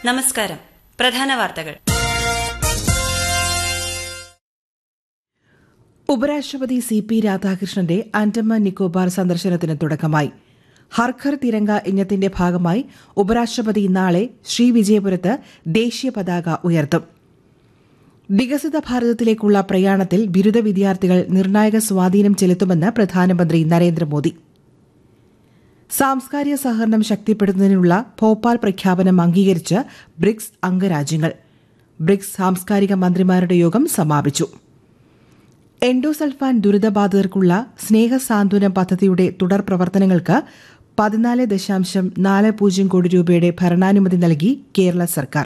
നമസ്കാരം പ്രധാന വാർത്തകൾ ഉപരാഷ്ട്രപതി സി പി രാധാകൃഷ്ണന്റെ ആൻഡമാൻ നിക്കോബാർ സന്ദർശനത്തിന് തുടക്കമായി ഹർഘർ തിരങ്ക ഇനത്തിന്റെ ഭാഗമായി ഉപരാഷ്ട്രപതി നാളെ ശ്രീവിജയപുരത്ത് ദേശീയ പതാക ഉയർത്തും വികസിത ഭാരതത്തിലേക്കുള്ള പ്രയാണത്തിൽ ബിരുദ വിദ്യാർത്ഥികൾ നിർണായക സ്വാധീനം ചെലുത്തുമെന്ന് പ്രധാനമന്ത്രി നരേന്ദ്രമോദി സാംസ്കാരിക സഹകരണം ശക്തിപ്പെടുത്തുന്നതിനുള്ള ഭോപ്പാൽ പ്രഖ്യാപനം അംഗീകരിച്ച് ബ്രിക്സ് അംഗരാജ്യങ്ങൾ ബ്രിക്സ് സാംസ്കാരിക മന്ത്രിമാരുടെ യോഗം സമാപിച്ചു എൻഡോസൾഫാൻ ദുരിതബാധിതർക്കുള്ള സ്നേഹസാന്ത്വനം പദ്ധതിയുടെ തുടർ പ്രവർത്തനങ്ങൾക്ക് പതിനാല് ദശാംശം നാല് പൂജ്യം കോടി രൂപയുടെ ഭരണാനുമതി നൽകി കേരള സർക്കാർ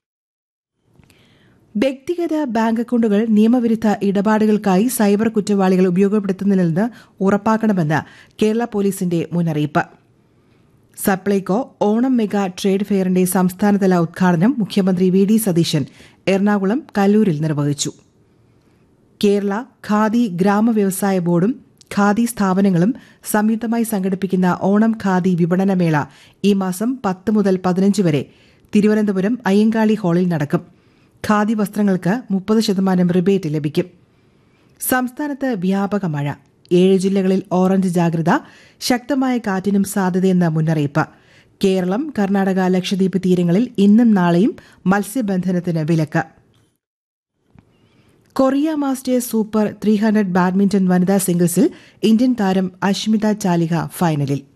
വ്യക്തിഗത ബാങ്ക് അക്കൌണ്ടുകൾ നിയമവിരുദ്ധ ഇടപാടുകൾക്കായി സൈബർ കുറ്റവാളികൾ ഉപയോഗപ്പെടുത്തുന്നില്ലെന്ന് ഉറപ്പാക്കണമെന്ന് കേരള പോലീസിന്റെ മുന്നറിയിപ്പ് സപ്ലൈകോ ഓണം മെഗാ ട്രേഡ് ഫെയറിന്റെ സംസ്ഥാനതല ഉദ്ഘാടനം മുഖ്യമന്ത്രി വി ഡി സതീശൻ എറണാകുളം കല്ലൂരിൽ നിർവഹിച്ചു കേരള ഖാദി ഗ്രാമവ്യവസായ ബോർഡും ഖാദി സ്ഥാപനങ്ങളും സംയുക്തമായി സംഘടിപ്പിക്കുന്ന ഓണം ഖാദി വിപണനമേള ഈ മാസം പത്ത് മുതൽ പതിനഞ്ച് വരെ തിരുവനന്തപുരം അയ്യങ്കാളി ഹാളിൽ നടക്കും ഖാദി വസ്ത്രങ്ങൾക്ക് മുപ്പത് ശതമാനം റിബേറ്റ് ലഭിക്കും സംസ്ഥാനത്ത് വ്യാപക മഴ ഏഴ് ജില്ലകളിൽ ഓറഞ്ച് ജാഗ്രത ശക്തമായ കാറ്റിനും സാധ്യതയെന്ന മുന്നറിയിപ്പ് കേരളം കർണാടക ലക്ഷദ്വീപ് തീരങ്ങളിൽ ഇന്നും നാളെയും മത്സ്യബന്ധനത്തിന് വിലക്ക് Korea Masters super three hundred badminton വനിതാ സിംഗിൾസിൽ ഇന്ത്യൻ താരം അഷ്മിത ചാലിഹ ഫൈനലിൽ